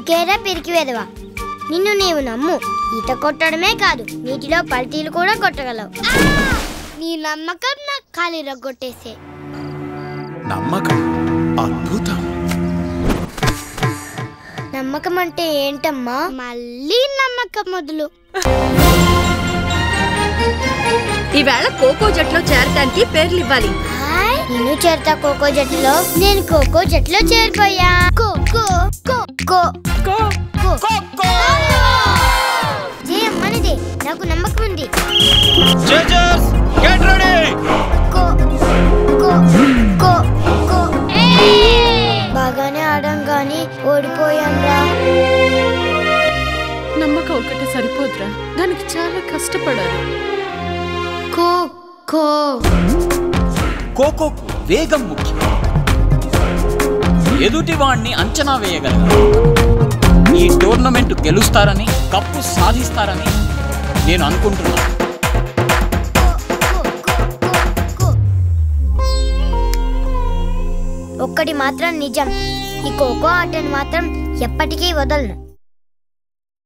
ఊకేరా పిరికి వెదవా నిన్ను నీవు నమ్ము ఈత కొట్టడమే కాదు నీటిలో పల్టీలు కూడా కొట్టగలవు నీ నమ్మకం నాకు ఖాళీ రగ్గొట్టేసే నమ్మకం అద్భుతం నమ్మకం అంటే ఏంటమ్మా మళ్ళీ నమ్మకం మొదలు ఈవేళ కోకో జట్లో చేరటానికి పేర్లు ఇవ్వాలి హాయ్ నేను చేరతా కోకో జట్టులో నేను కోకో జట్టులో చేరిపోయా కోకో కోకో కో జయం మనదే నాకు నమ్మకం ఉంది జడ్జెస్ గెట్ రెడీ కో కో కో కో బాగానే ఆడాం కానీ ఓడిపోయాం రా నమ్మకం ఒకటి సరిపోదురా దానికి చాలా కష్టపడాలి కో కో కోకోకు వేగం ముఖ్యం ఎదుటి వాణ్ణి అంచనా వేయగలగాలి ఈ టోర్నమెంట్ గెలుస్తారని కప్పు సాధిస్తారని నేను అనుకుంటున్నాను ఒక్కటి మాత్రం నిజం ఈ ఖోఖో ఆటను మాత్రం ఎప్పటికీ వదలను